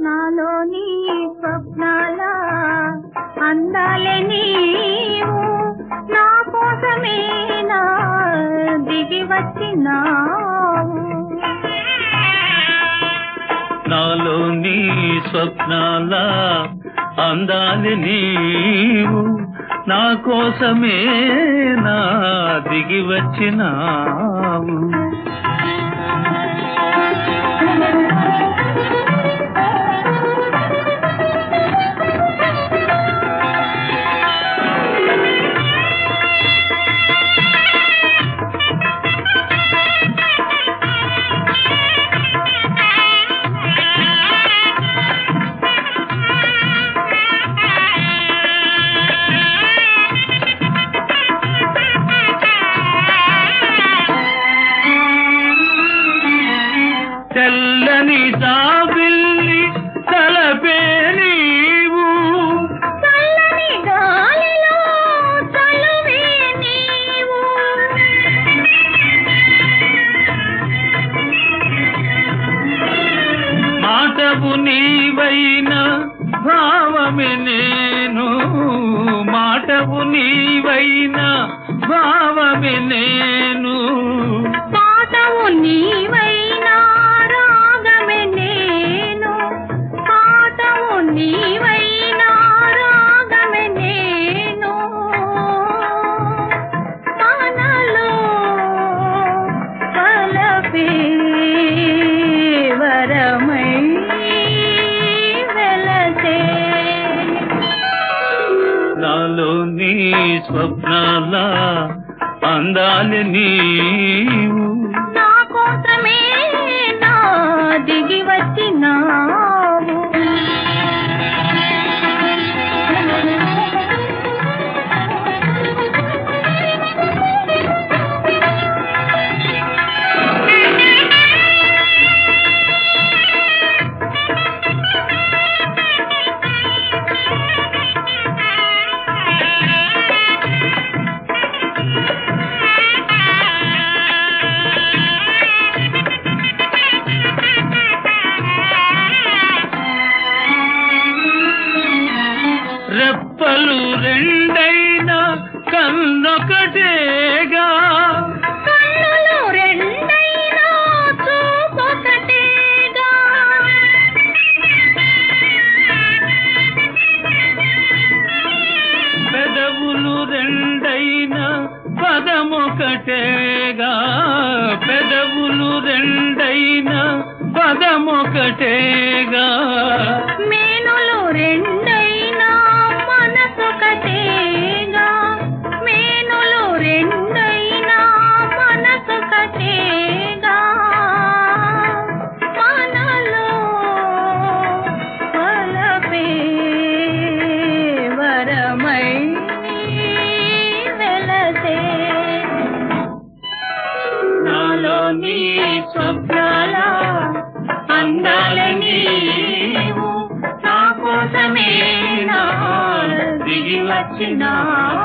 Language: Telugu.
నాలోని స్వప్నాల అందాలే నీవు నా కోసమే నా దిగి వచ్చినావు నాలో నీ స్వప్నాల అందాలి నీవు నా కోసమే నా దిగి వచ్చినావు తెల్లని జాబిల్లి తలపే నీవు చల్లని గాలిలో చలువే నీవు మాటవు నీవైన భావమే నేను మాటవు నీవైన భావమే నేను పాటవు నీవైనా రాగమే నేను పాటవు నీవైనా రాగమే నేను మనలో కలపే వరమై వెలసే నాలో నీ స్వప్నాల అందాలి నీవు నా కోసమే నా దిగి వచ్చినావు రెప్పలు రెండైనా కన్నొకటేగా కన్నులు రెండైనా చూపొకటేగా పెదవులు రెండైనా పదమొకటేగా పెదవులు రెండైనా పదమొకటేగా మేనులు రెండైనా మనసొకటేగా మేనులు రెండైనా మనసొకటేగా మనలో వలపే వరమై వెలసే నాలో నీ స్వప్నాల అందాల నీవు నా కోసమే నా దిగి వచ్చినా